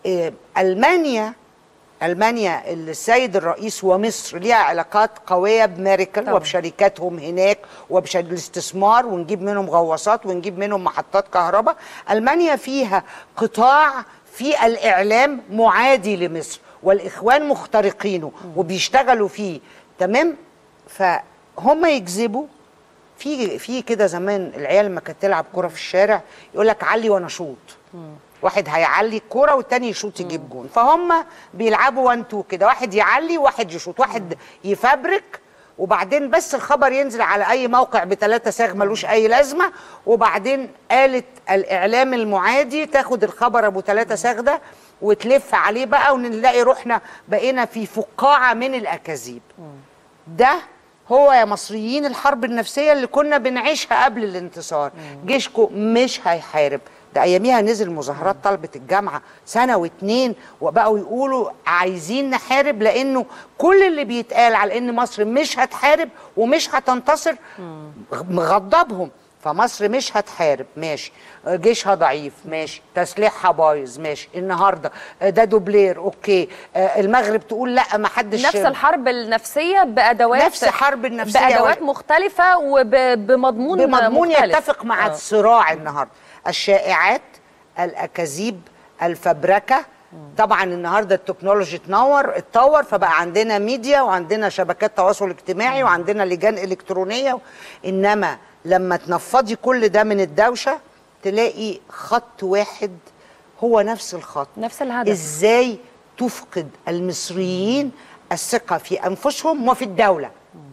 إيه، المانيا المانيا اللي السيد الرئيس ومصر ليها علاقات قويه بميريكل طبعاً. وبشركاتهم هناك وبالاستثمار ونجيب منهم غواصات ونجيب منهم محطات كهرباء المانيا فيها قطاع في الاعلام معادي لمصر والاخوان مخترقينه وبيشتغلوا فيه تمام فهم يكذبوا في في كده زمان العيال لما كانت تلعب كوره في الشارع يقول لك علي وانا شوط واحد هيعلي الكوره والتاني يشوط يجيب جون فهم بيلعبوا وان تو كده واحد يعلي وواحد يشوط واحد يفبرك وبعدين بس الخبر ينزل على اي موقع بثلاثة ساغ ملوش اي لازمه وبعدين آلة الاعلام المعادي تاخد الخبر ابو ثلاثة ساغ ده وتلف عليه بقى ونلاقي روحنا بقينا في فقاعه من الاكاذيب ده هو يا مصريين الحرب النفسية اللي كنا بنعيشها قبل الانتصار جيشكم مش هيحارب ده اياميها نزل مظاهرات طلبة الجامعة سنة واتنين وبقوا يقولوا عايزين نحارب لانه كل اللي بيتقال على ان مصر مش هتحارب ومش هتنتصر مغضبهم فمصر مش هتحارب ماشي جيشها ضعيف ماشي تسليحها بايظ ماشي النهارده ده دوبلير اوكي المغرب تقول لا ما حدش نفس الحرب النفسيه بادوات نفس حرب النفسية بادوات وال- مختلفه وبمضمون بمضمون مختلف. يتفق مع آه. الصراع النهارده الشائعات الاكاذيب الفبركه طبعا النهارده التكنولوجي اتنور اتطور فبقى عندنا ميديا وعندنا شبكات تواصل اجتماعي وعندنا لجان الكترونيه انما لما تنفضي كل ده من الدوشه تلاقي خط واحد هو نفس الخط نفس الهدف. ازاي تفقد المصريين الثقه في انفسهم وفي الدوله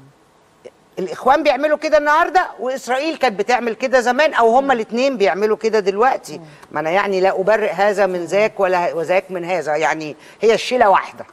الاخوان بيعملوا كده النهارده واسرائيل كانت بتعمل كده زمان او هما الاثنين بيعملوا كده دلوقتي ما انا يعني لا ابرئ هذا من ذاك ولا وذاك من هذا يعني هي الشيله واحده